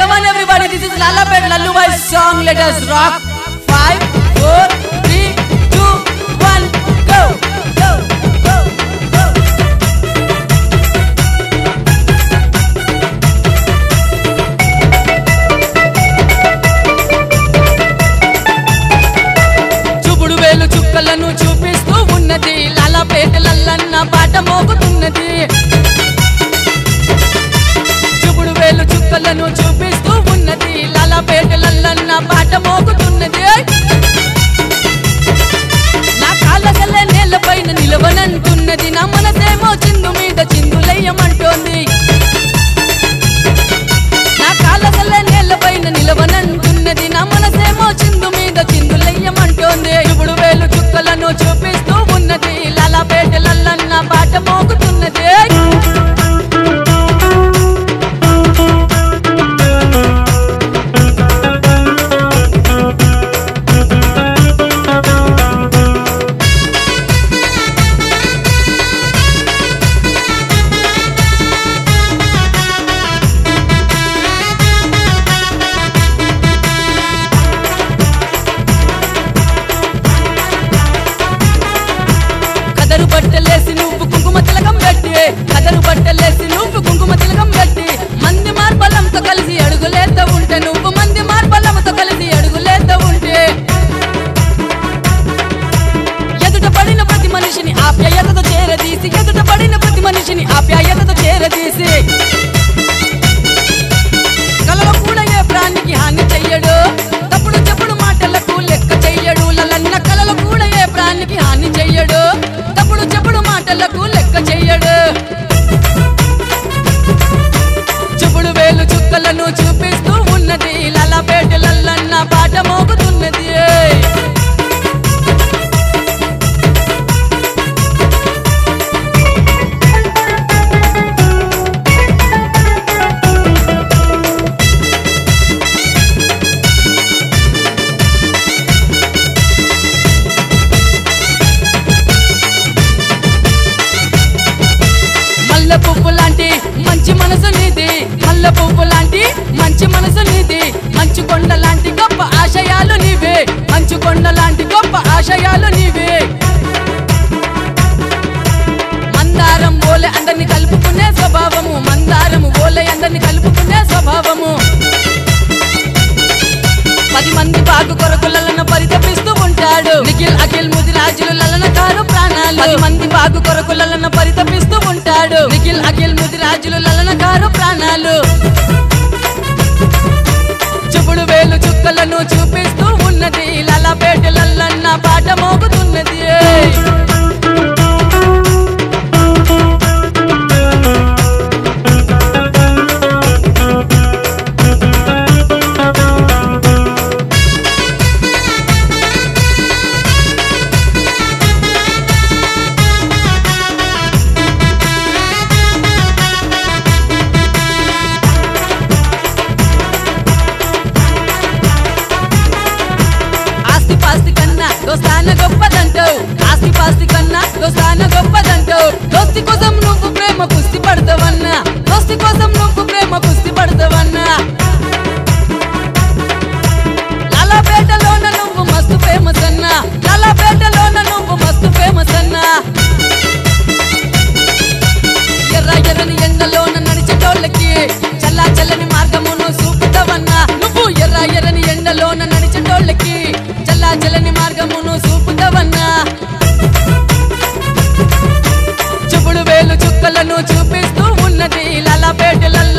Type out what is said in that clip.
come on everybody, this is Lalapet Lallubai song. Let us rock. Five, four, three, two, one, go. Go, go, go. చూపుడు వేలు చుక్కలను చూపిస్తూ ఉన్నది లాలాపేట లల్లన్న పాట మోగుతున్నది చూపుడు వేలు చుక్కలను చూపిస్తూ ఉన్నది లాలాపేట లల్లన్న పాట మోగుతున్నది నా కాళ్ళగల్ల నేలపైన నిలవనంటున్నది నా మనసేమో చిందు మీద చిందులయ్యమంటోంది నా కాళ్ళగల్ల నేలపైన నిలవనంటున్నది నా మనసేమో చిందు మీద చిందులయ్యమంటోంది ఇప్పుడు వేలు చుక్కలను చూపిస్తూ ఉన్నది లాలాపేట లల్లన్న పాట మోగుతున్నది కదరు బట్టలేసి నువ్వు కుంకుమ తిలకం పెట్టి కదరు బట్టలేసి నువ్వు కుంకుమ తిలకం పెట్టి మంది మార్బలంతో కలిసి అడుగులేత ఉంటే నువ్వు మంది మార్బలంతో కలిసి అడుగులేత ఉంటే ఎదుట పడిన ప్రతి మనిషిని ఆప్యాయతతో చేరదీసి ఎదుట పడిన ప్రతి మనిషిని ఆప్యాయతతో చేరదీసి కలలో కూడా ఏ ప్రాణికి హాని చెయ్యడు తప్పుడు చెప్పుడు మాటలకు లెక్క చెయ్యడు లలన్న కలలో కూడా ఏ ప్రాణికి హాని చెయ్యడు తప్పుడు చెప్పుడు మాటలకు లెక్క చెయ్యడు చెప్పుడు వేలు చుక్కలను చూపిస్తూ ఉన్నది లలపేట లల్లన్న పాట మోగుతున్నది మల్లె పువ్వు లాంటి మంచి మనసు నీది మల్లె పువ్వు లాంటి మంచి మనసు నీది మంచు కొండ లాంటి గొప్ప ఆశయాలు నీవే మంచు కొండ లాంటి గొప్ప ఆశయాలు నీవే మందారం ఓలే అందరిని కలుపుకునే స్వభావము మందారము ఓలే అందరిని కలుపుకునే స్వభావము పది మంది బాగు కొరకు లలన పరితపిస్తూ ఉంటాడు నిఖిల్ అఖిల్ ముది రాజులు లలన కారు ప్రాణాలు పది మంది బాగు కొరకు లలన పరితపిస్తూ ఉంటాడు నిఖిల్ అఖిల్ ముది రాజులు లలన కారు ప్రాణాలు చెప్పుడు వేలు చుక్కలను చూపిస్తూ ఉన్నది లలపేట లల్లన్న పాట మోగుతున్నది ఆస్తి పాస్తి కన్నా దోస్తాన గొప్పదంటావు ఆస్తి పాస్తి కన్నా దోస్తాన గొప్పదంటావు దోస్తి కోసం నువ్వు ప్రేమ కుస్తీ పడతావన్నా దోస్తి కోసం నువ్వు ప్రేమ కుస్తీ పడతావన్నా లాలాపేటలోన నువ్వు మస్తు ఫేమస్ అన్నా లాలాపేటలోన నువ్వు మస్తు ఫేమస్ అన్నా ఎర్ర ఎర్రని ఎండలోన నడిచేటోళ్ళకి చల్లా చల్లని మార్గమును చూపుతావన్నా నువ్వు ఎర్ర ఎర్రని ఎండలోన నడిచేటోళ్ళకి చల్లా చల్లని మార్గమును చూపుతావన్నా చెప్పుడు వేలు చుక్కలను చూపిస్తూ ఉన్నది లలాపేట లల్ల